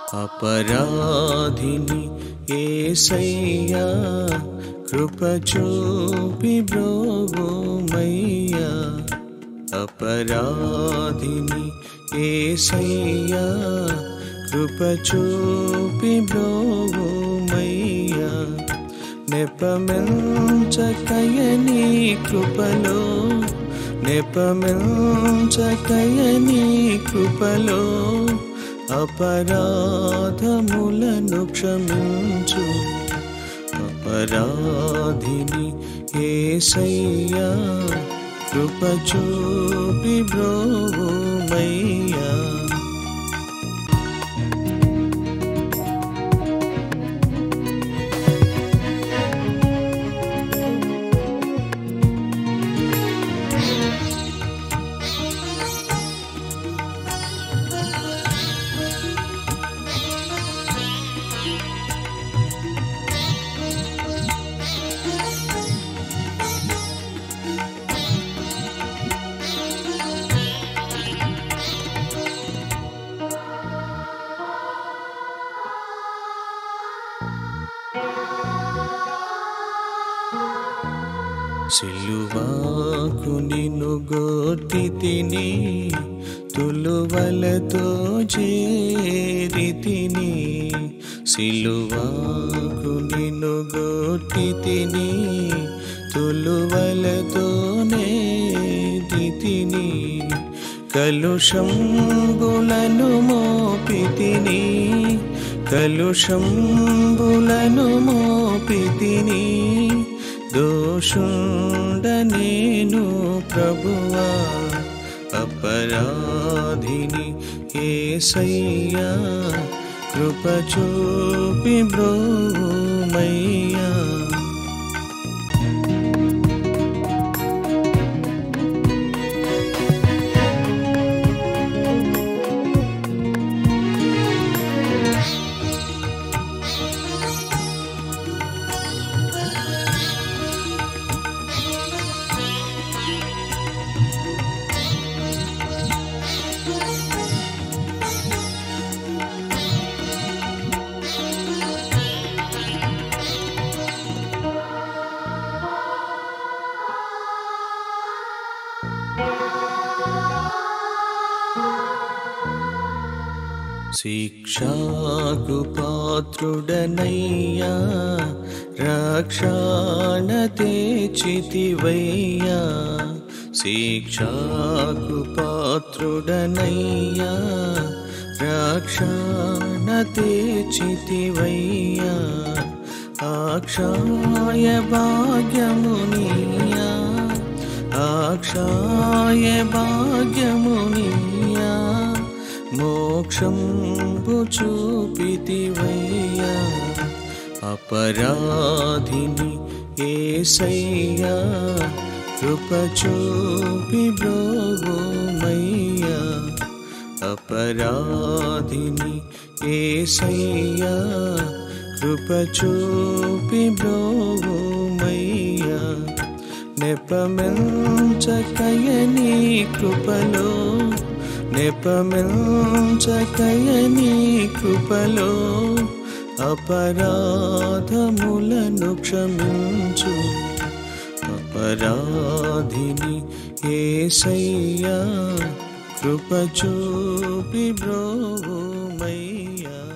అపరాధిని ఏసయ్యా కృప చూపి బ్రోమయ్యా అపరాధిని ఏసయ్యా కృప చూపి బ్రోమయ్యా నెపమెంచకయని కృపలో నెపమెంచకయని కృపలో అపరాధములను క్షమించు అపరాధిని ఏసయ్యా కృప చూపి బ్రోమయ్యా సిలువాకు నిన్ను గోటి తిని తులువలతో చేరి తిని సిలువాకు నిన్ను గోటి తిని తులువలతోనే తిని కలుషంబులను మోపి తిని కలుషంబులను మోపి తిని దోషుండ నేను ప్రభువా అపరాధిని ఏసయ్యా కృప చూపి బ్రోమయ్యా శిక్షాకు పాత్రుడనయ్యా రక్షణ తెచితివయ్యా శిక్షాకు పాత్రుడనయ్యా రక్షణ తెచితివయ్యా అక్షాయ భాగ్యమునియా అక్షాయ భాగ్యమునియా మోక్షంబు చూపితివయ్యా అపరాధిని ఏసయ్యా కృప చూపి బ్రోమయ్యా అపరాధిని ఏసయ్యా కృప చూపి బ్రోమయ్యా నెపమెంచకయని కృపలో నెపమెంచకయని కృపలో అపరాధములను క్షమించు అపరాధిని ఏసయ్యా కృప చూపి బ్రోమయ్యా